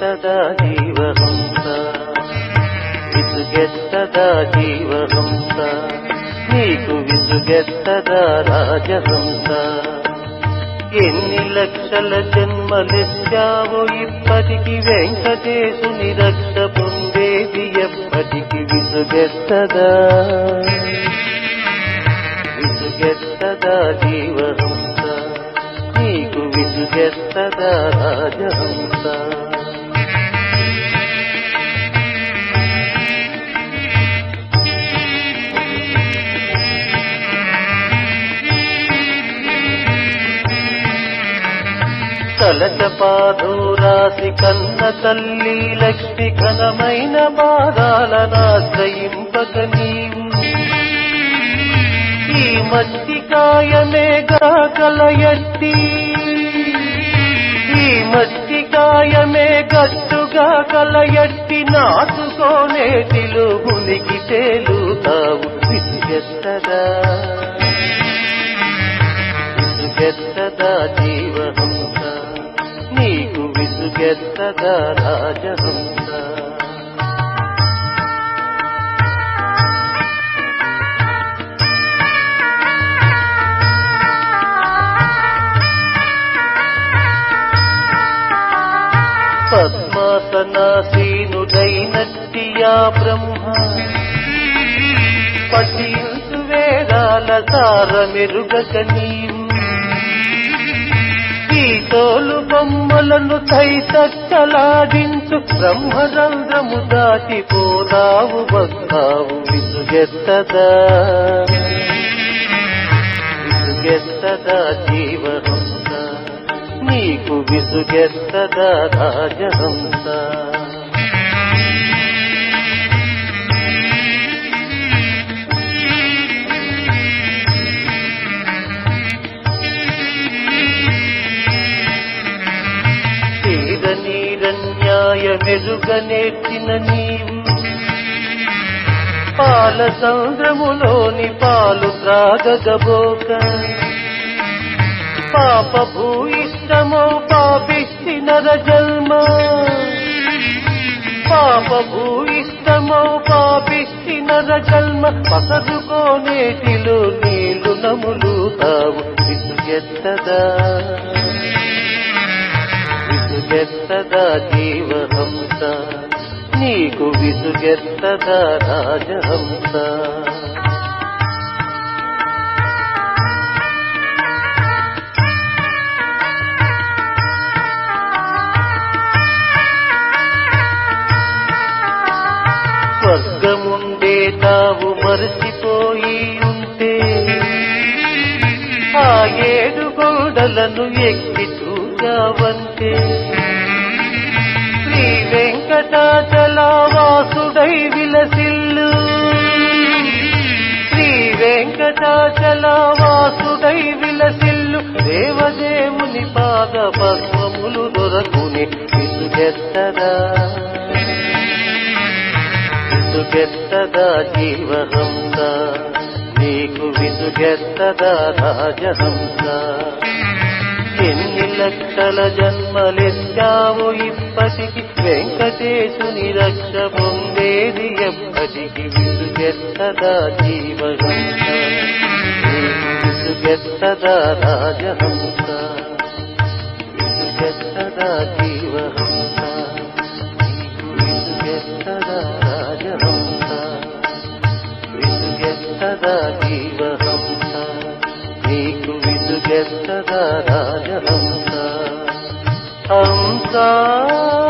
విసుగెత్తదా జీవహంస విసుగెత్తదా జీవహంస నీకు విసుగెత్తదా రాజహంస ఎన్ని లక్షల జన్మలెచ్చావో ఇప్పటికి వెంకటేశుని రక్ష పొందేది ఎప్పటికి విసుగెత్తదా విసుగెత్తదా జీవహంస నీకు విసుగెత్తదా రాజహంస కలచపాధూరాసి కన్న తల్లి లక్ష్మి ఘనమైన పాదాలనాశ్రయింపక నీవు ఈ మట్టికాయమేగా కలయట్టి ఈ మట్టికాయమే గట్టుగా కలయట్టి నాటుకోనేటిలో మునిగి తేలుతావు విసిగెత్తదా విసుగెత్తదా జీవహంస నీకు విసుగెత్తదా రాజహంస పద్మాసనాసీనుడైనట్టియా బ్రహ్మ పఠించు వేదాల సారమెరుగక నీవు ఈ తోలు బొమ్మలను తైతక్కలాడించు బ్రహ్మరంధ్రము దాటిపోదావు బస్తావు విసుగెత్తదా విసుగెత్తదా జీవహంస నీకు విసుగెత్తదా రాజహంస తీర నీరన్యాయ మెరుగనేర్చిన నీవు పాల సంద్రములోని పాలు త్రాగగబోక పాప భూయిష్టమో పాపిష్టి నర జన్మ పాప భూయిష్టమో పాపిష్టి నర జన్మ పసరుకోనేటిలో నీళ్లు నములు తావు విసుగెత్తదా విసుగెత్తదా జీవహంస నీకు విసుగెత్తదా రాజహంస స్వర్గముండే తావు మరచిపోయి ఉంటే ఆ ఏడు గోడలను ఎక్కి చూచావంటే శ్రీ వెంకటాచలవాసుడై విలసిల్లు శ్రీ వెంకటాచలవాసుడై విలసిల్లు దేవదేవుని పాద పద్మములు దొరకుని విసుగెత్తదా విసుగెత్తదా జీవహంస నీకు విసుగెత్తదా రాజహంస ఎన్ని లక్షల జన్మలెత్తావు ఇప్పటికి వెంకటేశుని రక్ష పొందేది ఎప్పటికి విసుగెత్తదా జీవహంస నీకు విసుగెత్తదా రాజహంస విసుగెత్తదా జీవహంస నీకు విసుగెత్తదా రాజహంస విసుగెత్తదా జీవహంస నీకు విసుగెత్తదా రాజహంస హంస